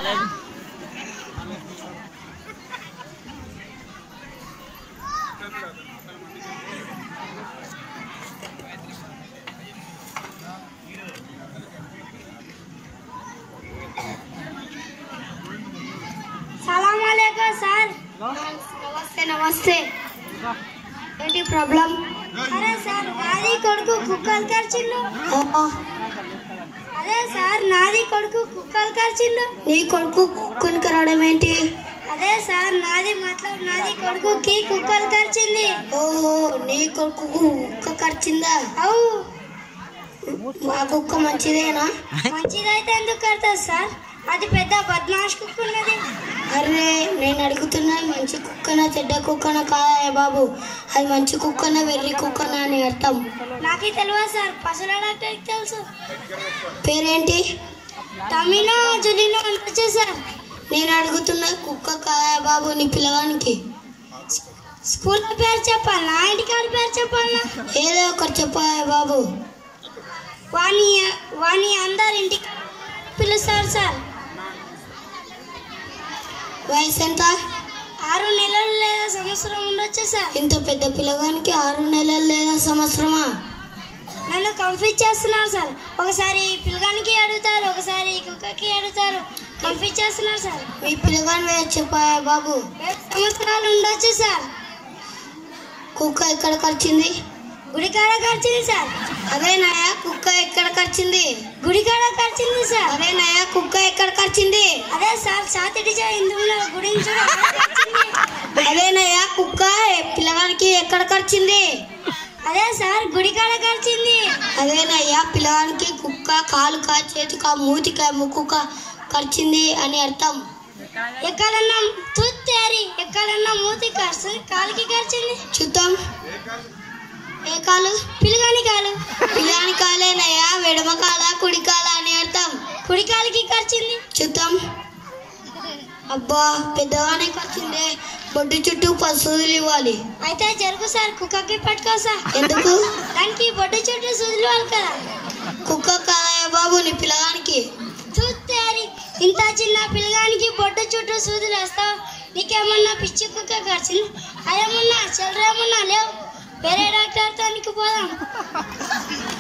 సలాం అలైకుం సార్ నమస్తే నమస్తే ఏంటి ప్రాబ్లం అరే సార్ నాది కొడుకు కుక్కలు కరిచిండు అదే సార్ నాది కొడుకు కుక్కలు కరిచిండు నీ కొడుకు కుక్కని కరవడం ఏంటి అదే సార్ నాది మతలబ్ నాది కొడుకుకి కుక్కలు కరిచింది ఓహో నీ కొడుకు కుక్క కరిచిందా అవు మా కుక్క మంచిదేనా మంచిదైతే ఎందుకు కడతారు సార్ అది పెద్ద బద్మాష్ కుక్క ఉన్నది అరే నేను అడుగుతున్నా మంచి కుక్కనా చెడ్డ కుక్కనా కాదా బాబు అది మంచి కుక్కనా వెర్రి కుక్కనా అని అర్థం నాకే తెలియదు సార్ పసుల డాక్టర్కి తెలుసు పేరేంటి తమినో జులినో అనొచ్చు సార్ నేను అడుగుతున్న కుక్క కాదా బాబు నీ పిల్లవానికి స్కూల్ పేరు చెప్పాలా ఇంటికాడ పేరు చెప్పాలా ఏదో ఒకటి చెప్పాలి బాబు వాణి వాణి అందరు ఇంటికి పిలుస్తారు సార్ వయసు ఎంత ఆరు నెలలు లేదా సంవత్సరం ఉండొచ్చు సార్ ఇంత పెద్ద పిల్లగానికి ఆరు నెలలు లేదా సంవత్సరమా నన్ను కన్ఫ్యూజ్ చేస్తున్నారు సార్ ఒకసారి పిల్లగానికి అడుగుతారు ఒకసారి కుక్కకి అడుగుతారు కన్ఫ్యూజ్ చేస్తున్నారు సార్ మీ పిల్లగాని వేసి చెప్పాయా బాబు సంవత్సరాలు ఉండొచ్చు సార్ కుక్క ఎక్కడ కరిచింది గుడికాడ కరిచింది సార్ అదేనాయా కుక్క ఎక్కడ కరిచింది గుడికాడ కరిచింది సార్ అదేనాయా కుక్క ఎక్కడ కరిచింది అదే సార్ సాతిడి హిందువుల గురించి అదేనయ్యా కుక్క పిల్లగానికి ఎక్కడ కరిచింది అదే సార్ గుడికాడ కరిచింది అదేనయ్యా పిల్లగానికి కుక్క కాలుకా చేతికా మూతికా ముక్కుక కరిచింది అని అర్థం ఎక్కడన్నా తూత్తేరి ఎక్కడన్నా మూతి కరిచింది కాలుకి కరిచింది చూద్దాం ఏ కాలు పిల్లగాని కాలు పిల్లగాని కాలేనయ్యా వెడమ కాల కుడి కాల అని అర్థం కుడి కాలికి కరిచింది చూద్దాం అబ్బా పెద్దగానే కరిచిందే బొడ్డు చుట్టూ పసుదులు ఇవ్వాలి అయితే జరుగు సార్ కుక్కకి పట్టుకో సార్ ఎందుకు దానికి బొడ్డు చుట్టూ సూదులు ఇవ్వాలి కదా కుక్క కాదయ్య బాబు నీ పిల్లగానికి తూత్తేరి ఇంత చిన్న పిల్లగానికి బొడ్డు చుట్టూ సూదులు వేస్తావు నీకేమన్నా పిచ్చి కుక్క కరిచింది అదేమన్నా చిల్లరేమన్నా లేవు వేరే డాక్టర్ తానికి పోదాం